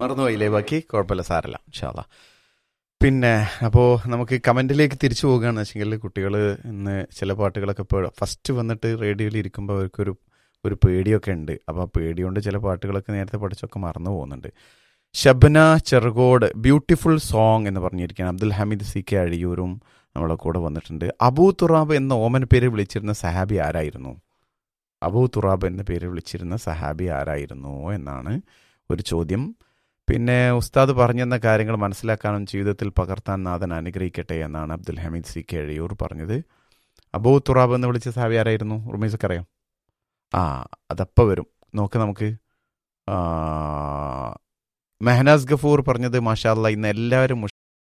മറന്നുപോയില്ലേ ബാക്കി കുഴപ്പമില്ല സാരല്ല ഇൻഷാല്ല പിന്നെ അപ്പോൾ നമുക്ക് കമൻറ്റിലേക്ക് തിരിച്ചു പോകുകയാണെന്ന് വെച്ചെങ്കിൽ കുട്ടികൾ ഇന്ന് ചില പാട്ടുകളൊക്കെ ഇപ്പോൾ ഫസ്റ്റ് വന്നിട്ട് റേഡിയോയിൽ ഇരിക്കുമ്പോൾ അവർക്കൊരു ഒരു പേടിയൊക്കെ ഉണ്ട് അപ്പോൾ ആ പേടി കൊണ്ട് ചില പാട്ടുകളൊക്കെ നേരത്തെ പഠിച്ചൊക്കെ മറന്നു പോകുന്നുണ്ട് ഷബ്ന ചെറുകോട് ബ്യൂട്ടിഫുൾ സോങ് എന്ന് പറഞ്ഞിരിക്കുകയാണ് അബ്ദുൽ ഹമീദ് സി കെ അഴിയൂരും നമ്മളെ കൂടെ വന്നിട്ടുണ്ട് അബൂ തുറാബ് എന്ന ഓമൻ പേര് വിളിച്ചിരുന്ന സഹാബി ആരായിരുന്നു അബൂ തുറാബ് എന്ന പേര് വിളിച്ചിരുന്ന സഹാബി ആരായിരുന്നു എന്നാണ് ഒരു ചോദ്യം പിന്നെ ഉസ്താദ് പറഞ്ഞെന്ന കാര്യങ്ങൾ മനസ്സിലാക്കാനും ജീവിതത്തിൽ പകർത്താൻ നാഥൻ അനുഗ്രഹിക്കട്ടെ എന്നാണ് അബ്ദുൽ ഹമീദ് സി കെ എഴിയൂർ പറഞ്ഞത് അബൂ തുറാബ് എന്ന് വിളിച്ച സാവി ആരായിരുന്നു ഉർമീസൊക്കെ അറിയാം ആ അതപ്പോൾ വരും നോക്ക് നമുക്ക് ആ, മെഹനാസ് ഗഫൂർ പറഞ്ഞത് മാഷാല്ല ഇന്ന് എല്ലാവരും